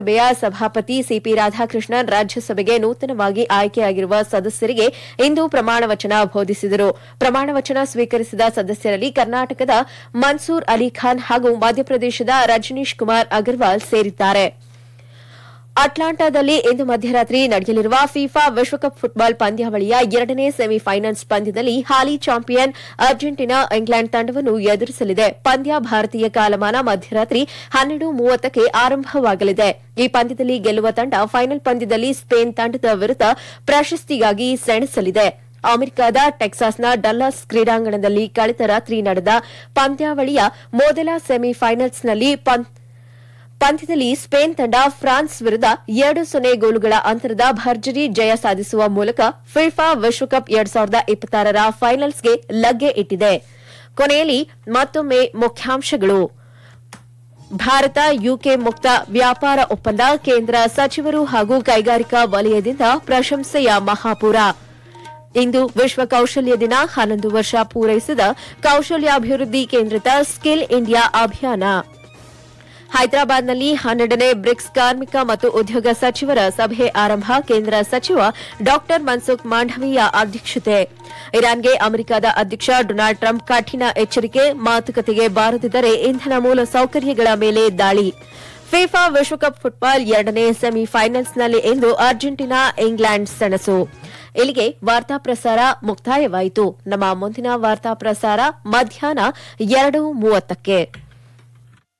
ಸಭೆಯ ಸಭಾಪತಿ ಸಿಪಿ ರಾಧಾಕೃಷ್ಣನ್ ರಾಜ್ಯಸಭೆಗೆ ನೂತನವಾಗಿ ಆಯ್ಕೆಯಾಗಿರುವ ಸದಸ್ಯರಿಗೆ ಇಂದು ಪ್ರಮಾಣ ವಚನ ಬೋಧಿಸಿದರು ಪ್ರಮಾಣ ವಚನ ಸ್ವೀಕರಿಸಿದ ಸದಸ್ಯರಲ್ಲಿ ಕರ್ನಾಟಕದ ಮನ್ಸೂರ್ ಅಲಿ ಖಾನ್ ಹಾಗೂ ಮಧ್ಯಪ್ರದೇಶದ ರಜನೀಶ್ ಕುಮಾರ್ ಅಗರ್ವಾಲ್ ಸೇರಿದ್ದಾರೆ ಅಟ್ಲಾಂಟಾದಲ್ಲಿ ಇಂದು ಮಧ್ಯರಾತ್ರಿ ನಡೆಯಲಿರುವ ಫಿಫಾ ವಿಶ್ವಕಪ್ ಫುಟ್ಬಾಲ್ ಪಂದ್ಯಾವಳಿಯ ಎರಡನೇ ಸೆಮಿಫೈನಲ್ಸ್ ಪಂದ್ಯದಲ್ಲಿ ಹಾಲಿ ಚಾಂಪಿಯನ್ ಅರ್ಜೆಂಟೀನಾ ಇಂಗ್ಲೆಂಡ್ ತಂಡವನ್ನು ಎದುರಿಸಲಿದೆ ಪಂದ್ಯ ಭಾರತೀಯ ಕಾಲಮಾನ ಮಧ್ಯರಾತ್ರಿ ಹನ್ನೆರಡು ಮೂವತ್ತಕ್ಕೆ ಆರಂಭವಾಗಲಿದೆ ಈ ಪಂದ್ಯದಲ್ಲಿ ಗೆಲ್ಲುವ ತಂಡ ಫೈನಲ್ ಪಂದ್ಯದಲ್ಲಿ ಸ್ಪೇನ್ ತಂಡದ ವಿರುದ್ಧ ಪ್ರಶಸ್ತಿಗಾಗಿ ಸೆಣಸಲಿದೆ ಅಮೆರಿಕದ ಟೆಕ್ಸಾಸ್ನ ಡಲ್ಲಾಸ್ ಕ್ರೀಡಾಂಗಣದಲ್ಲಿ ಕಳೆದ ರಾತ್ರಿ ನಡೆದ ಪಂದ್ಯಾವಳಿಯ ಮೊದಲ ಸೆಮಿಫೈನಲ್ಸ್ನಲ್ಲಿ ಪಂದ್- ಪಂದ್ಯದಲ್ಲಿ ಸ್ಪೇನ್ ತಂಡ ಫ್ರಾನ್ಸ್ ವಿರುದ್ಧ ಎರಡು ಸೊನ್ನೆ ಗೋಲುಗಳ ಅಂತರದ ಭರ್ಜರಿ ಜಯ ಸಾಧಿಸುವ ಮೂಲಕ ಫಿಫಾ ವಿಶ್ವಕಪ್ ಎರಡ್ ಸಾವಿರದ ಇಪ್ಪತ್ತಾರರ ಫೈನಲ್ಸ್ಗೆ ಲಗ್ಗೆ ಇಟ್ಟಿದೆ ಕೊನೆಯಲ್ಲಿ ಮತ್ತೊಮ್ಮೆ ಮುಖ್ಯಾಂಶಗಳು ಭಾರತ ಯುಕೆ ಮುಕ್ತ ವ್ಯಾಪಾರ ಒಪ್ಪಂದ ಕೇಂದ್ರ ಸಚಿವರು ಹಾಗೂ ಕೈಗಾರಿಕಾ ವಲಯದಿಂದ ಪ್ರಶಂಸೆಯ ಮಹಾಪೂರ ಇಂದು ವಿಶ್ವ ಕೌಶಲ್ಯ ದಿನ ಹನ್ನೊಂದು ವರ್ಷ ಪೂರೈಸಿದ ಕೌಶಲ್ಯಾಭಿವೃದ್ಧಿ ಕೇಂದ್ರಿತ ಸ್ಕಿಲ್ ಇಂಡಿಯಾ ಅಭಿಯಾನ ಹೈದರಾಬಾದ್ನಲ್ಲಿ ಹನ್ನೆರಡನೇ ಬ್ರಿಕ್ಸ್ ಕಾರ್ಮಿಕ ಮತ್ತು ಉದ್ಯೋಗ ಸಚಿವರ ಸಭೆ ಆರಂಭ ಕೇಂದ್ರ ಸಚಿವ ಡಾ ಮನ್ಸುಖ್ ಮಾಂಡವೀಯ ಅಧ್ಯಕ್ಷತೆ ಇರಾನ್ಗೆ ಅಮೆರಿಕದ ಅಧ್ಯಕ್ಷ ಡೊನಾಲ್ಡ್ ಟ್ರಂಪ್ ಕಠಿಣ ಎಚ್ಚರಿಕೆ ಮಾತುಕತೆಗೆ ಬಾರದಿದ್ದರೆ ಇಂಧನ ಮೂಲ ಸೌಕರ್ಯಗಳ ಮೇಲೆ ದಾಳಿ ಫಿಫಾ ವಿಶ್ವಕಪ್ ಫುಟ್ಬಾಲ್ ಎರಡನೇ ಸೆಮಿಫೈನಲ್ಸ್ನಲ್ಲಿ ಇಂದು ಅರ್ಜೆಂಟೀನಾ ಇಂಗ್ಲೆಂಡ್ ಸೆಣಸು ಇಲ್ಲಿಗೆ ವಾರ್ತಾ ಪ್ರಸಾರ ಮುಕ್ತಾಯವಾಯಿತು ನಮ್ಮ ಮುಂದಿನ ವಾರ್ತಾ ಪ್ರಸಾರ ಮಧ್ಯಾಹ್ನ ಎರಡು ಮೂವತ್ತಕ್ಕೆ